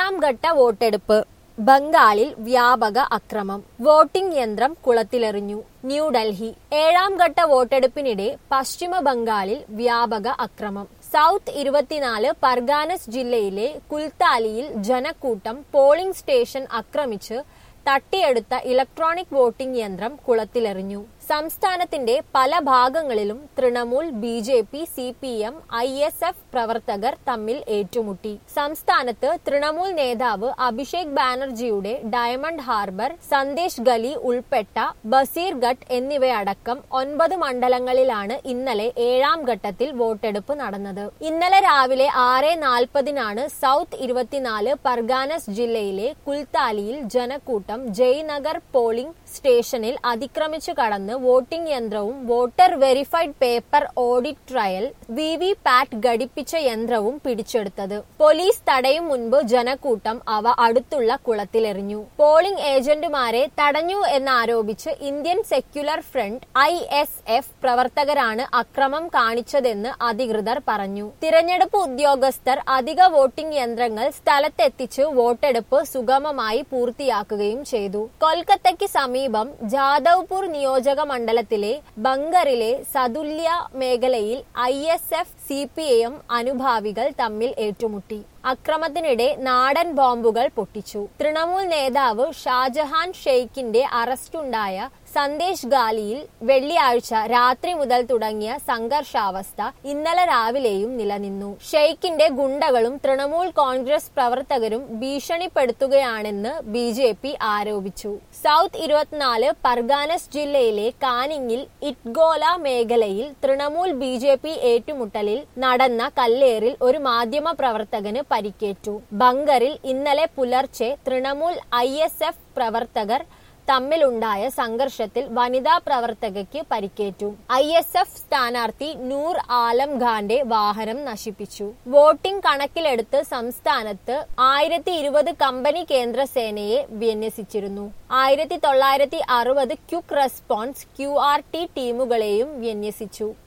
ഏഴാം ഘട്ട വോട്ടെടുപ്പ് ബംഗാളിൽ വ്യാപക അക്രമം വോട്ടിംഗ് യന്ത്രം കുളത്തിലെറിഞ്ഞു ന്യൂഡൽഹി ഏഴാം ഘട്ട വോട്ടെടുപ്പിനിടെ പശ്ചിമ ബംഗാളിൽ വ്യാപക അക്രമം സൗത്ത് ഇരുപത്തിനാല് പർഗാനസ് ജില്ലയിലെ കുൽത്താലിയിൽ ജനക്കൂട്ടം പോളിംഗ് സ്റ്റേഷൻ ആക്രമിച്ച് തട്ടിയെടുത്ത ഇലക്ട്രോണിക് വോട്ടിംഗ് യന്ത്രം കുളത്തിലെറിഞ്ഞു സംസ്ഥാനത്തിന്റെ പല ഭാഗങ്ങളിലും Trinamool B J P C P M I S F പ്രവർത്തകർ തമ്മിൽ ഏറ്റുമുട്ടി സംസ്ഥാനത്ത് തൃണമൂൽ നേതാവ് അഭിഷേക് ബാനർജിയുടെ ഡയമണ്ട് ഹാർബർ സന്ദേശ് ഗലി ഉൾപ്പെട്ട ബസീർഘട്ട് എന്നിവയടക്കം ഒൻപത് മണ്ഡലങ്ങളിലാണ് ഇന്നലെ ഏഴാം ഘട്ടത്തിൽ വോട്ടെടുപ്പ് നടന്നത് ഇന്നലെ രാവിലെ ആറ് നാൽപ്പതിനാണ് സൗത്ത് ഇരുപത്തിനാല് പർഗാനസ് ജില്ലയിലെ കുൽത്താലിയിൽ ജനക്കൂട്ടം ജയ്നഗർ പോളിംഗ് സ്റ്റേഷനിൽ അതിക്രമിച്ചു കടന്ന് വോട്ടിംഗ് യന്ത്രവും voter verified paper audit trail V V PAT ഘടിപ്പിച്ച യന്ത്രവും പിടിച്ചെടുത്തത് പോലീസ് തടയും മുൻപ് ജനക്കൂട്ടം അവ അടുത്തുള്ള കുളത്തിലെറിഞ്ഞു പോളിംഗ് ഏജന്റുമാരെ തടഞ്ഞു എന്നാരോപിച്ച് Indian secular front I S F പ്രവർത്തകരാണ് അക്രമം കാണിച്ചതെന്ന് അധികൃതർ പറഞ്ഞു തിരഞ്ഞെടുപ്പ് ഉദ്യോഗസ്ഥർ അധിക വോട്ടിംഗ് യന്ത്രങ്ങൾ സ്ഥലത്തെത്തിച്ച് വോട്ടെടുപ്പ് സുഗമമായി പൂർത്തിയാക്കുകയും ചെയ്തു കൊൽക്കത്തയ്ക്ക് സമീപം ജാദവ്പൂർ നിയോജക മണ്ഡലത്തിലെ ബങ്കറിലെ സതുല്യ മേഖലയിൽ I S F C P M അനുഭാവികൾ തമ്മിൽ ഏറ്റുമുട്ടി അക്രമത്തിനിടെ നാടൻ ബോംബുകൾ പൊട്ടിച്ചു തൃണമൂൽ നേതാവ് ഷാജഹാൻ ഷെയ്ഖിന്റെ അറസ്റ്റുണ്ടായ സന്ദേശ് ഗാലിയിൽ വെള്ളിയാഴ്ച രാത്രി മുതൽ തുടങ്ങിയ സംഘർഷാവസ്ഥ ഇന്നലെ രാവിലെയും നിലനിന്നു ഷെയ്ഖിന്റെ ഗുണ്ടകളും തൃണമൂൽ കോൺഗ്രസ് പ്രവർത്തകരും ഭീഷണിപ്പെടുത്തുകയാണെന്ന് ബി ജെ പി ആരോപിച്ചു സൗത്ത് ഇരുപത്തിനാല് പർഗാനസ് ജില്ലയിലെ കാനിങ്ങിൽ ഇറ്റ്ഗോല മേഖലയിൽ തൃണമൂൽ ബി ജെ പി ഏറ്റുമുട്ടലിൽ നടന്ന കല്ലേറിൽ ഒരു മാധ്യമ പ്രവർത്തകന് പരിക്കേറ്റു ബങ്കറിൽ ഇന്നലെ പുലർച്ചെ തൃണമൂൽ ഐ പ്രവർത്തകർ തമ്മിലുണ്ടായ സംഘർഷത്തിൽ വനിതാ പ്രവർത്തകയ്ക്ക് പരിക്കേറ്റു ഐ എസ് എഫ് സ്ഥാനാർത്ഥി നൂർ ആലം ഖാന്റെ വാഹനം നശിപ്പിച്ചു വോട്ടിംഗ് കണക്കിലെടുത്ത് സംസ്ഥാനത്ത് ആയിരത്തി ഇരുപത് കമ്പനി കേന്ദ്രസേനയെ വിന്യസിച്ചിരുന്നു ആയിരത്തി തൊള്ളായിരത്തി അറുപത് quick response Q R T ടീമുകളെയും വിന്യസിച്ചു